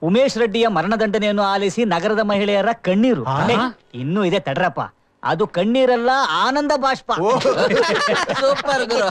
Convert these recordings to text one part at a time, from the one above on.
ಉಮೇಶ್ ರೆಡ್ಡಿಯ ಮರಣದಂಡನೆಯನ್ನು ಆಲಿಸಿ ನಗರದ ಮಹಿಳೆಯರ ಕಣ್ಣೀರು ಏ, ಇನ್ನೂ ಇದೆ ತಡ್ರಪ್ಪ ಅದು ಕಣ್ಣೀರಲ್ಲ ಆನಂದ ಬಾಷ್ಪ ಸೂಪರ್ ಗುರು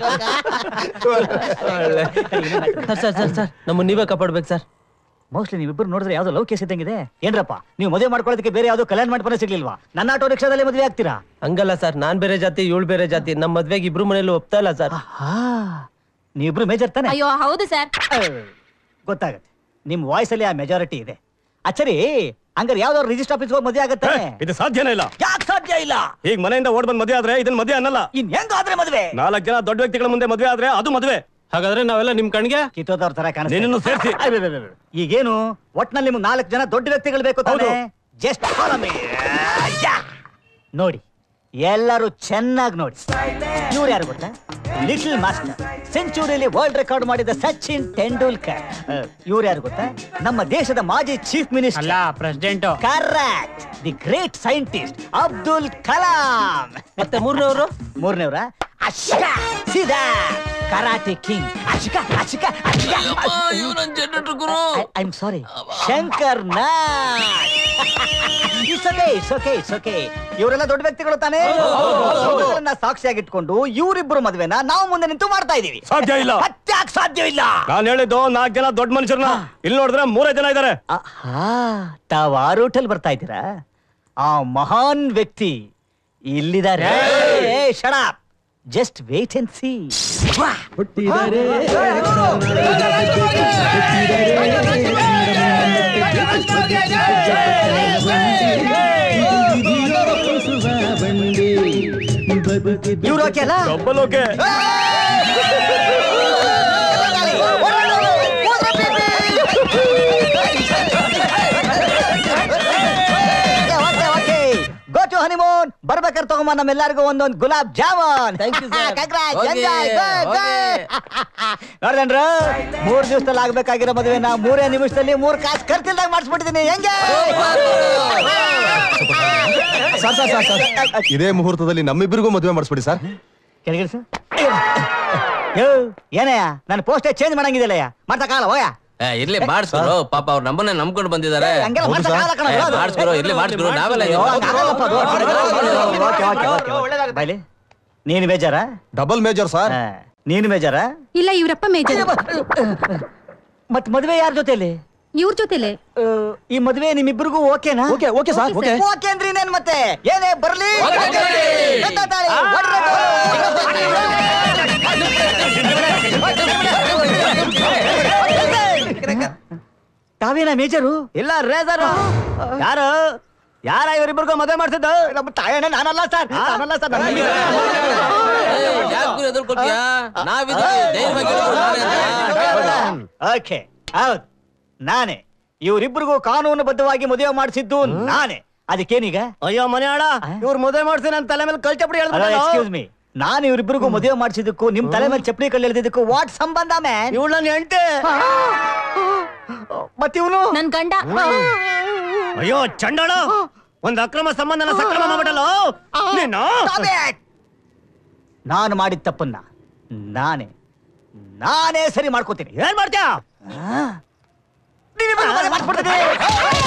ಸರ್ ಸರ್ ಸರ್ ಸರ್ ನಮ್ಮನ್ನ ನೀವೇ ಕಾಪಾಡ್ಬೇಕು ಸರ್ ಮೋಸ್ಟ್ಲಿ ನೀವಿಬ್ಬರು ನೋಡಿದ್ರೆ ಯಾವ್ದೋ ಲವ್ ಕೇಸ್ ಇದ್ದಂಗಿದೆ ಏನ್ರಪ್ಪ ನೀವು ಮದುವೆ ಮಾಡ್ಕೊಳ್ಳೋದಕ್ಕೆ ಬೇರೆ ಯಾವ್ದೋ ಕಲ್ಯಾಣ ಮಂಟಪನೇ ಸಿಗ್ಲಿಲ್ವಾ ನನ್ನ ಆಟೋ ರಿಕ್ಷಾದಲ್ಲಿ ಮದುವೆ ಆಗ್ತೀರಾ ಹಂಗಲ್ಲ ಸರ್ ನಾನ್ ಬೇರೆ ಜಾತಿ ಇವಳು ಬೇರೆ ಜಾತಿ ನಮ್ಮ ಮದ್ವೆಗೆ ಇಬ್ರು ಮನೇಲಿ ಒಪ್ತಾ ಇಲ್ಲ ಸರ್ ನೀವಿಬ್ರು ಮೇಜರ್ ತಾನೆ ಅಯ್ಯೋ ಹೌದು ಸರ್ ಗೊತ್ತಾಗತ್ತೆ ನಿಮ್ ವಾಯ್ಸ್ ಅಲ್ಲಿ ಆ ಮೆಜಾರಿಟಿ ಇದೆ ಅಚ್ಚರಿ ಹಂಗಾರೆ ಯಾವ್ದಾದ್ರು ರಿಜಿಸ್ಟರ್ ಆಫೀಸ್ ಹೋಗಿ ಮದುವೆ ಆಗತ್ತೆ ಇದು ಸಾಧ್ಯನೇ ಇಲ್ಲ ಯಾಕೆ ಸಾಧ್ಯ ಇಲ್ಲ ಈಗ ಮನೆಯಿಂದ ಓಡ್ ಬಂದ್ ಮದುವೆ ಆದ್ರೆ ಇದನ್ನ ಮದುವೆ ಅನ್ನಲ್ಲ ಇನ್ ಹೆಂಗಾದ್ರೆ ಮದುವೆ ನಾಲ್ಕು ಜನ ದೊಡ್ಡ ವ್ಯಕ್ತಿಗಳ ಮುಂದೆ ಮದುವೆ ಆದ್ರೆ ಅದು ಮದುವೆ ಹಾಗಾದ್ರೆ ನಾವೆಲ್ಲ ನಿಮ್ ಕಣ್ಗೆ ಕಿತ್ತೋದವ್ರ ತರ ನಿನ್ನನ್ನು ಸೇರ್ಸಿ. ಕಾಣಿಸ್ತಾರೆ ಈಗೇನು ಒಟ್ನಲ್ಲಿ ನಿಮ್ಗೆ ನಾಲ್ಕು ಜನ ದೊಡ್ಡ ವ್ಯಕ್ತಿಗಳು ಬೇಕು ತಾನೆ ಜಸ್ಟ್ ನೋಡಿ ಎಲ್ಲರೂ ಚೆನ್ನಾಗಿ ನೋಡಿ ಇವ್ರು ಯಾರು ಗೊತ್ತಾ ಲಿಟಲ್ ಮಾಸ್ಟರ್ ಸೆಂಚುರಿಯಲ್ಲಿ ವರ್ಲ್ಡ್ ರೆಕಾರ್ಡ್ ಮಾಡಿದ ಸಚಿನ್ ತೆಂಡೂಲ್ಕರ್ ಇವ್ರು ಯಾರು ಗೊತ್ತಾ ನಮ್ಮ ದೇಶದ ಮಾಜಿ ಚೀಫ್ ಮಿನಿಸ್ಟರ್ ಅಲ್ಲ president correct the great scientist Abdul Kalam ಮತ್ತೆ ಮೂರನೇವರು ಮೂರನೇವ್ರ ಅಶ್ಕ ಸೀದಾ ಕರಾಟೆ ಕಿಂಗ್ ಅಶ್ಕ ಅಶ್ಕ ಅಶ್ಕ ಇವನೊಂದ್ ಜನರೇಟರ್ ಗುರು I am sorry Shankar it's okay it's okay it's okay ಇವರೆಲ್ಲ ದೊಡ್ಡ ವ್ಯಕ್ತಿಗಳು ತಾನೇ ಅವ್ರನ್ನ ಸಾಕ್ಷಿಯಾಗಿಟ್ಕೊಂಡು ಇವರಿಬ್ಬರು ಮದ್ವೆನ ನಾವು ಮುಂದೆ ನಿಂತು ಮಾಡ್ತಾ ಇದೀವಿ ಸಾಧ್ಯ ಇಲ್ಲ ಮತ್ತ್ಯಾಕ್ ಸಾಧ್ಯ ಇಲ್ಲ ನಾನ್ ಹೇಳಿದ್ದು ನಾಲ್ಕು ಜನ ದೊಡ್ಡ ಮನುಷ್ಯರನ್ನ ಇಲ್ಲಿ ನೋಡಿದ್ರೆ ಮೂರೇ ಜನ ಇದಾರೆ ಆಹಾ, ತಾವ್ ಆ ರೂಟಲ್ಲಿ ಬರ್ತಾ ಇದ್ದೀರಾ ಆ ಮಹಾನ್ ವ್ಯಕ್ತಿ ಇಲ್ಲಿದ್ದಾರೆ ಶಡ ಜಸ್ಟ್ ವೇಟ್ ಅಂಡ್ ಸಿ ಇವ್ರು ಓಕೆ ಅಲ್ಲ double okay go to honeymoon ಬರ್ಬೇಕಾದ್ರೆ ತಗೊಂಬ ನಮ್ಮೆಲ್ಲರಿಗೂ ಒಂದೊಂದು ಗುಲಾಬ್ jamun Thank you, sir. Congrats, Okay, enjoy, go, go. okay. ನೋಡ್ದೇನ್ರ ಮೂರ್ ದಿವಸದಲ್ಲಿ ಆಗ್ಬೇಕಾಗಿರೋ ಮದುವೆನ ಮೂರೇ ನಿಮಿಷದಲ್ಲಿ ಮೂರ್ ಕಾಸು ಖರ್ಚಿಲ್ದಾಗ ಮಾಡಿಸ್ಬಿಟ್ಟಿದೀನಿ ಹೆಂಗೆ ಸರ್ ಸರ್ ಸರ್ ಸರ್ ಇದೇ ಮುಹೂರ್ತದಲ್ಲಿ ನಮ್ಮಿಬ್ಬರಿಗೂ ಮದುವೆ ಮಾಡಿಸ್ಬಿಡಿ ಸರ್ ಕೆಳಗಿಳಿ ಸರ್ ಯೋ ಏನಯ್ಯ ನನ್ನ ಪೋಸ್ಟೇ ಚೇಂಜ್ ಮಾಡಂಗಿದಿಲ್ಲಯ್ಯ ಮಾಡ್ತಕ್ಕಾಗಲ್ಲ ಹೋಯ ಏ, ಇರ್ಲಿ ಮಾಡಿಸ್ಕೊರು ಪಾಪ ಅವ್ರ ನಮ್ಮನ್ನೇ ನಂಬ್ಕೊಂಡು ಬಂದಿದ್ದಾರೆ ಹಂಗೆಲ್ಲ ಮಾಡ್ಸಕ್ಕಾಗಲ್ಲ ಕಣೋ, ಏ, ಅದು. ಮಾಡಿಸ್ಕೊರು ಇರ್ಲಿ ಮಾಡಿಸ್ಕೊರು ನಾವೆಲ್ಲ ಅಯ್ಯೋ, ಇದೀವಿ. ಹಂಗಾಗಲ್ಲಪ್ಪ ಅದು. Okay, okay, okay, okay. ಬೈಲಿ ನೀನು ಬೇಜಾರ ಡಬಲ್ ಮೇಜರ್ ಸರ್ ನೀನು ಬೇಜಾರ ಇಲ್ಲ ಇವರಪ್ಪ ಮೇಜರ್ ಮತ್ ಮದ್ವೆ ಯಾರ ಜೊತೆಲಿ ಇವ್ರ ಜೊತೆಲೆ ಆ, ಈ ಮದ್ವೆ ನಿಮ್ಮಿಬ್ಬರಿಗೂ ಓಕೆನಾ okay okay sir okay okay ಅಂದ್ರೆ ಇನ್ನೇನ್ ಮತ್ತೆ ಏನೇ ಬರ್ಲಿ ಎತ್ತಾತಾಳಿ, ಹೊಡ್ರೆ ತಾವೇನ ಮೇಜರು ಇಲ್ಲ ರೇಜರು ಯಾರು ಯಾರ ಇವರಿಬ್ಬರಿಗೂ ಮದುವೆ ಮಾಡ್ತಿದ್ದ ನಮ್ಮ ತಾಯಣ್ಣ ನಾನಲ್ಲ ಸರ್ ನಾನಲ್ಲ ಸರ್ ಏ, ಯಾಕ್ ಗುರು ಎದುರ್ಕೊಳ್ತೀಯಾ ನಾವಿದ್ದೀವಿ ಧೈರ್ಯವಾಗಿ ಹೇಳಿದ್ರು ನಾನೇ ಅಂತ. ಓಕೆ ಹೌದು ನಾನೇ ಇವರಿಬ್ಬರಿಗೂ ಕಾನೂನುಬದ್ಧವಾಗಿ ಮದುವೆ ಮಾಡಿಸಿದ್ದು ನಾನೇ ಅದಕ್ಕೇನೀಗ ಅಯ್ಯೋ ಮನೆ ಆಳ ಇವ್ರು ಮದುವೆ ಮಾಡ್ಸಿ ನನ್ನ ತಲೆ ಮೇಲೆ ಕಲ್ ಚಪ್ಪಡಿ ಎಕ್ಸ್ಕ್ಯೂಸ್ ಮೀ ನಾನು ಇವರಿಬ್ಬರಿಗೂ ಮದುವೆ ಮಾಡಿಸಿದ್ದಕ್ಕೂ ನಿಮ್ ತಲೆ ಮೇಲೆ ಚಪ್ಪಲಿ ಕಳ್ಳಿ ಎಳೆದಿದ್ದಕ್ಕೂ ವಾಟ್ ಸಂಬಂಧ ಮ್ಯಾನ್ ಇವಳು ನನ್ನ ಹೆಂಡತಿ ಮತ್ತೆ ಇವನು ನನ್ ಗಂಡ ಅಯ್ಯೋ ಚಂಡಾಳ ಒಂದ್ ಅಕ್ರಮ ಸಂಬಂಧನ ಸಕ್ರಮ ಮಾಡ್ಬಿಟ್ಟಲ್ಲ ನೀನು ನಾನು ಮಾಡಿದ ತಪ್ಪನ್ನ ನಾನೇ ನಾನೇ ಸರಿ ಮಾಡ್ಕೋತೀನಿ ಏನ್ ಮಾಡ್ತೀಯ ನಿನ್ನ ಮನೆ ಮಾಡ್ಸ್ಬಿಡ್ತೀನಿ.